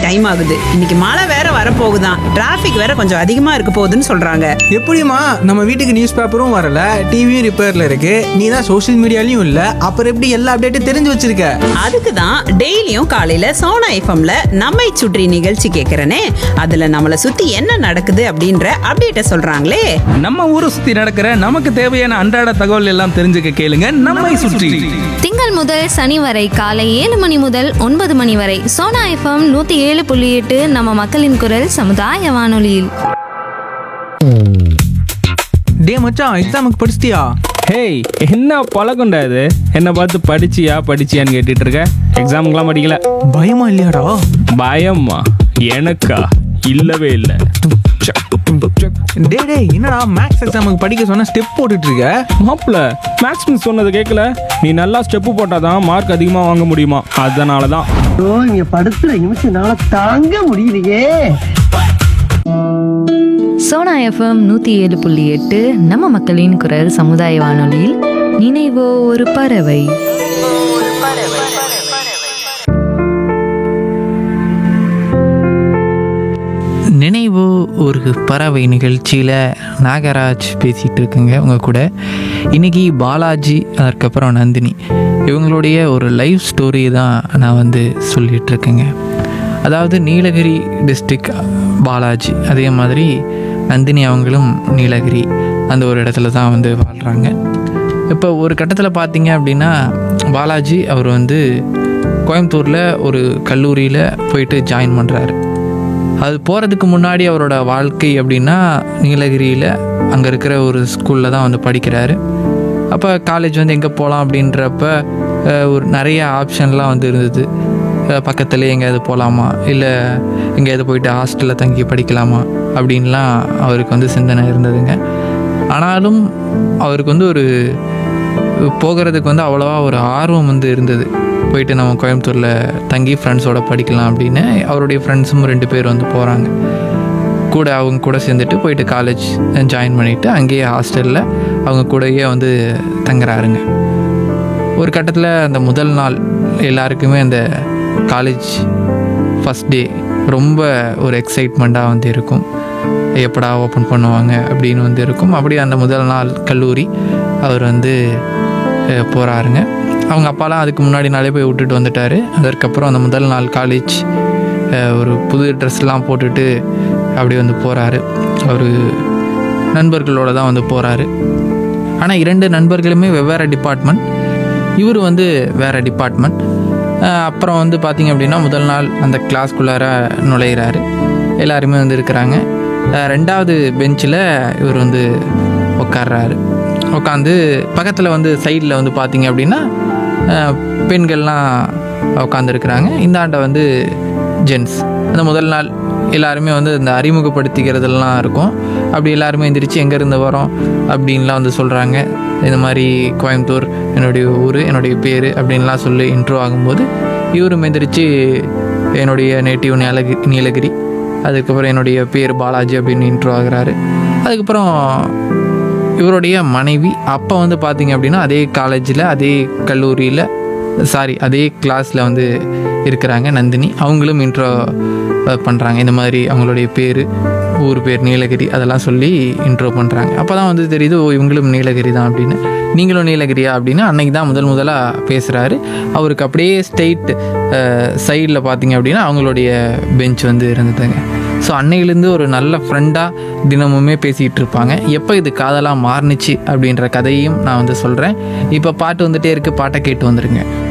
time ஆகுது இன்னைக்கு மழை வேற வரப்போகுதான் டிராஃபிக் வேற கொஞ்சம் அதிகமா இருக்க போகுதுன்னு சொல்றாங்க எப்படிம்மா நம்ம வீட்டுக்கு நியூஸ் பேப்பரும் வரல டிவியும் ரிப்பேர்ல இருக்கு நீ தான் சோஷியல் மீடியாலையும் இல்ல அப்புறம் எப்படி எல்லா அப்டேட்டும் தெரிஞ்சு வச்சிருக்க அதுக்கு தான் டெய்லியும் காலையில சோனா எஃப்எம்ல நம்மை சுற்றி நிகழ்ச்சி கேட்கறனே அதுல நம்மள சுத்தி என்ன நடக்குது அப்படின்ற அப்டேட்ட சொல்றாங்களே நம்ம ஊரை சுத்தி நடக்கிற நமக்கு தேவையான அன்றாட தகவல் எல்லாம் தெரிஞ்சுக்க கேளுங்க நம்மை சுற்றி திங்கள் முதல் சனி வரை காலை ஏழு மணி முதல் ஒன்பது மணி வரை சோனா எஃப்எம் நூத்தி ஏழு புள்ளி எட்டு நம்ம மக்களின் குரல் சமுதாய வானொலியில் டே மச்சான் எக்ஸாமுக்கு படிச்சிட்டியா ஹேய் என்ன பழக்கம்டா இது என்னை பார்த்து படிச்சியா படிச்சியான்னு கேட்டுட்டு இருக்க எக்ஸாமுக்கெல்லாம் படிக்கல பயமா இல்லையாடா பயமா எனக்கா இல்லவே இல்லை டே டேய் என்னடா மேக்ஸ் எக்ஸாமுக்கு படிக்க சொன்னா ஸ்டெப் போட்டுட்டு இருக்க மாப்பிள மேக்ஸ் மிஸ் சொன்னது கேட்கல நீ நல்லா ஸ்டெப்பு போட்டாதான் மார்க் அதிகமாக வாங்க முடியுமா அதனால தான் ஐயோ இங்க படுத்துற நிமிஷம்னால தாங்க முடியலையே சோனா எஃப்எம் நூற்றி ஏழு புள்ளி எட்டு நம்ம மக்களின் குரல் சமுதாய வானொலியில் நினைவோ ஒரு பறவை நினைவு ஒரு பறவை நிகழ்ச்சியில் நாகராஜ் பேசிகிட்டு இருக்குங்க உங்கள் கூட இன்றைக்கி பாலாஜி அதற்கப்புறம் நந்தினி இவங்களுடைய ஒரு லைஃப் ஸ்டோரி தான் நான் வந்து சொல்லிகிட்டு இருக்கேங்க அதாவது நீலகிரி டிஸ்ட்ரிக் பாலாஜி அதே மாதிரி நந்தினி அவங்களும் நீலகிரி அந்த ஒரு இடத்துல தான் வந்து வாழ்கிறாங்க இப்போ ஒரு கட்டத்தில் பார்த்தீங்க அப்படின்னா பாலாஜி அவர் வந்து கோயம்புத்தூரில் ஒரு கல்லூரியில் போயிட்டு ஜாயின் பண்ணுறாரு அது போகிறதுக்கு முன்னாடி அவரோட வாழ்க்கை அப்படின்னா நீலகிரியில் அங்கே இருக்கிற ஒரு ஸ்கூலில் தான் வந்து படிக்கிறாரு அப்போ காலேஜ் வந்து எங்கே போகலாம் அப்படின்றப்ப அஹ், ஒரு நிறைய ஆப்ஷன்லாம் வந்து இருந்தது அஹ், பக்கத்துலேயே எங்கேயாவது போகலாமா இல்லை எங்கேயாவது போயிட்டு ஹாஸ்டலில் தங்கி படிக்கலாமா அப்படின்லாம் அவருக்கு வந்து சிந்தனை இருந்ததுங்க ஆனாலும் அவருக்கு வந்து ஒரு போகிறதுக்கு வந்து அவ்வளோவா ஒரு ஆர்வம் வந்து இருந்தது போயிட்டு நம்ம கோயம்புத்தூரில் தங்கி ஃப்ரெண்ட்ஸோட படிக்கலாம் அப்படின்னு அவருடைய ஃப்ரெண்ட்ஸும் ரெண்டு பேர் வந்து போகிறாங்க கூட அவங்க கூட சேர்ந்துட்டு போயிட்டு காலேஜ் ஜாயின் பண்ணிவிட்டு அங்கேயே ஹாஸ்டலில் அவங்க கூடயே வந்து தங்குறாருங்க ஒரு கட்டத்தில் அந்த முதல் நாள் எல்லாருக்குமே அந்த காலேஜ் ஃபஸ்ட் டே ரொம்ப ஒரு எக்ஸைட்மெண்ட்டாக வந்து இருக்கும் எப்படா ஓப்பன் பண்ணுவாங்க அப்படின்னு வந்து இருக்கும் அப்படியே அந்த முதல் நாள் கல்லூரி அவர் வந்து போகிறாருங்க அவங்க அப்பாலாம் அதுக்கு முன்னாடி நாளே போய் விட்டுட்டு வந்துட்டார் அதற்கப்புறம் அந்த முதல் நாள் காலேஜ் ஒரு புது ட்ரெஸ்லாம் போட்டுட்டு அப்படி வந்து போகிறாரு அவர் நண்பர்களோட தான் வந்து போகிறாரு ஆனால் இரண்டு நண்பர்களுமே வெவ்வேறு டிபார்ட்மெண்ட் இவர் வந்து வேறு டிபார்ட்மெண்ட் அப்புறம் வந்து பார்த்திங்க அப்படின்னா முதல் நாள் அந்த கிளாஸ்க்குள்ளார நுழையிறாரு எல்லாருமே வந்து இருக்கிறாங்க அஹ் ரெண்டாவது பெஞ்சில் இவர் வந்து உட்கார்றாரு உட்காந்து பக்கத்தில் வந்து சைடில் வந்து பார்த்தீங்க அப்படின்னா அஹ் பெண்கள்லாம் உட்காந்துருக்குறாங்க இந்த ஆண்டை வந்து ஜென்ஸ் அந்த முதல் நாள் எல்லாருமே வந்து இந்த அறிமுகப்படுத்திக்கிறதெல்லாம் இருக்கும் அப்படி எல்லாருமே எந்திரிச்சு எங்கேருந்து வரோம் அப்படின்லாம் வந்து சொல்கிறாங்க இந்த மாதிரி கோயம்புத்தூர் என்னுடைய ஊர் என்னுடைய பேர் அப்படின்லாம் சொல்லி இன்ட்ரோ ஆகும்போது இவரும் எந்திரிச்சு என்னுடைய நேட்டிவ் நீலகிரி நீலகிரி அதுக்கப்புறம் என்னுடைய பேர் பாலாஜி அப்படின்னு இன்ட்ரோ ஆகுறாரு அதுக்கப்புறம் இவருடைய மனைவி அப்போ வந்து பார்த்தீங்க அப்படின்னா அதே காலேஜில் அதே கல்லூரியில் சாரி அதே கிளாஸில் வந்து இருக்கிறாங்க நந்தினி அவங்களும் இன்ட்ரோ பண்ணுறாங்க இந்த மாதிரி அவங்களுடைய பேர் ஊர் பேர் நீலகிரி அதெல்லாம் சொல்லி இன்ட்ரோ பண்ணுறாங்க அப்போ தான் வந்து தெரியுது ஓ இவங்களும் நீலகிரி தான் அப்படின்னு நீங்களும் நீலகிரியா அப்படின்னு அன்னைக்கு தான் முதல் முதலாக பேசுகிறாரு அவருக்கு அப்படியே ஸ்ட்ரெயிட் சைடில் பார்த்தீங்க அப்படின்னா அவங்களுடைய பெஞ்ச் வந்து இருந்ததுங்க ஸோ அன்னையிலேருந்து ஒரு நல்ல ஃப்ரெண்டாக தினமுமே பேசிக்கிட்டு இருப்பாங்க எப்போ இது காதலாக மாறுனுச்சு அப்படின்ற கதையையும் நான் வந்து சொல்கிறேன் இப்போ பாட்டு வந்துட்டே இருக்கு பாட்டை கேட்டு வந்துருங்க